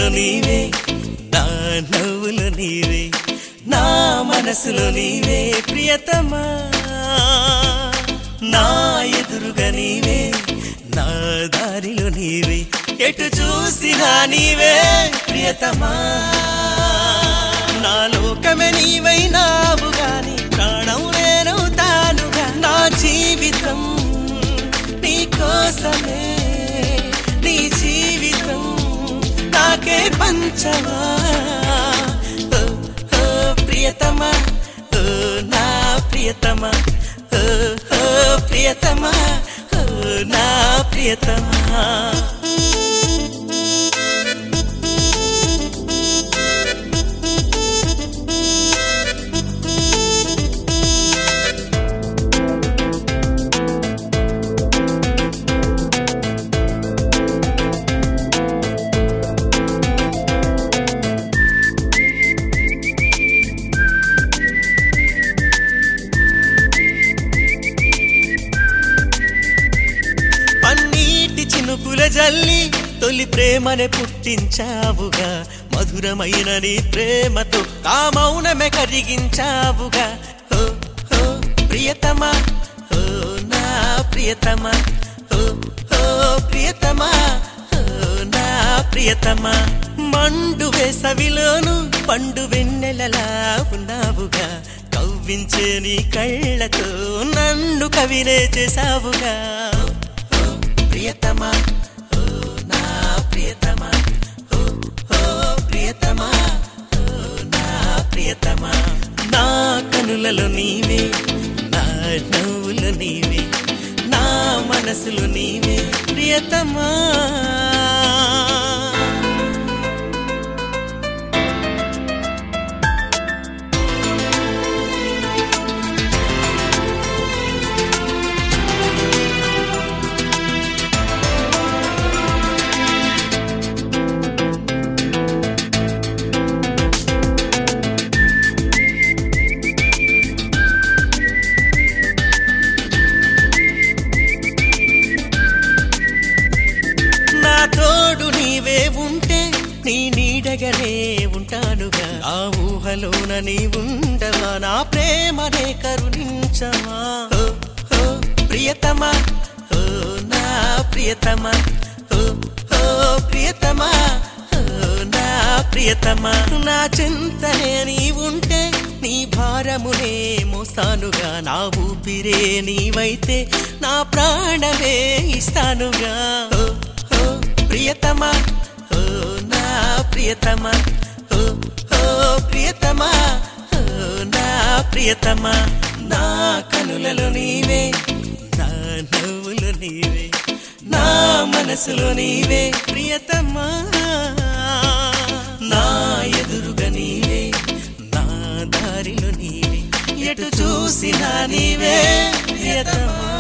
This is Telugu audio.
నీవే నా నవ్వులో నీవే నా మనసులో నీవే ప్రియతమా నా ఎదురుగా నీవే నా దారిలో నీవే ఎటు చూసినా నీవే ప్రియతమా నా లోకమే నీవైనావు గాని ప్రాణం నేనవుతానుగా నా జీవితం నీ కోసమే నీ జీవితం నాకే పంచవా ఓ, ఓ, ప్రియతమా ఓ, నా ప్రియతమా ఓ, ఓ, ప్రియతమా ఓ, నా ప్రియతమా పన్నీటి చినుకుల జల్లి తొలి ప్రేమనే పుట్టించావుగా మధురమైన నీ ప్రేమతో ఆ మౌనమే కరిగించావుగా ఓ ఓ ప్రియతమా ఓ నా ప్రియతమా ఓ ఓ ప్రియతమా ఓ నా ప్రియతమా మండు వేసవిలోను పండు వెన్నెలలా ఉన్నావుగా కవ్వించే నీ కళ్ళతో నన్ను కవినే చేసావుగా ఓ ప్రియతమా ఓ నా ప్రియతమా ఓ ఓ ప్రియతమా ఓ నా ప్రియతమా నా కనులలో నీవే నా నవ్వులో నీవే నా మనసులో నీవే ప్రియతమా నా తోడు నీవే ఉంటే నీ నీడగనే ఉంటానుగా ఆ ఊహలోన నీ ఉండవా నా ప్రేమనే కరుణించవా ఓ, ఓ, ప్రియతమా ఓ నా ప్రియతమా ఓ ఓ ప్రియతమా ఓ నా ప్రియతమా నా చింతనే నీ ఉంటే నీ భారమునే మోస్తానుగా నా ఊపిరే నీవైతే నా ప్రాణమే ఇస్తానుగా ఓ ఓ ప్రియతమా ఓ నా ప్రియతమా ఓ ఓ ప్రియతమా ఓ నా ప్రియతమా నా కనులలో నీవే నా నవ్వులో నీవే నా మనసులో నీవే ప్రియతమా నా ఎదురుగా నీవే నా దారిలో నీవే ఎటు చూసినా నీవే ప్రియతమా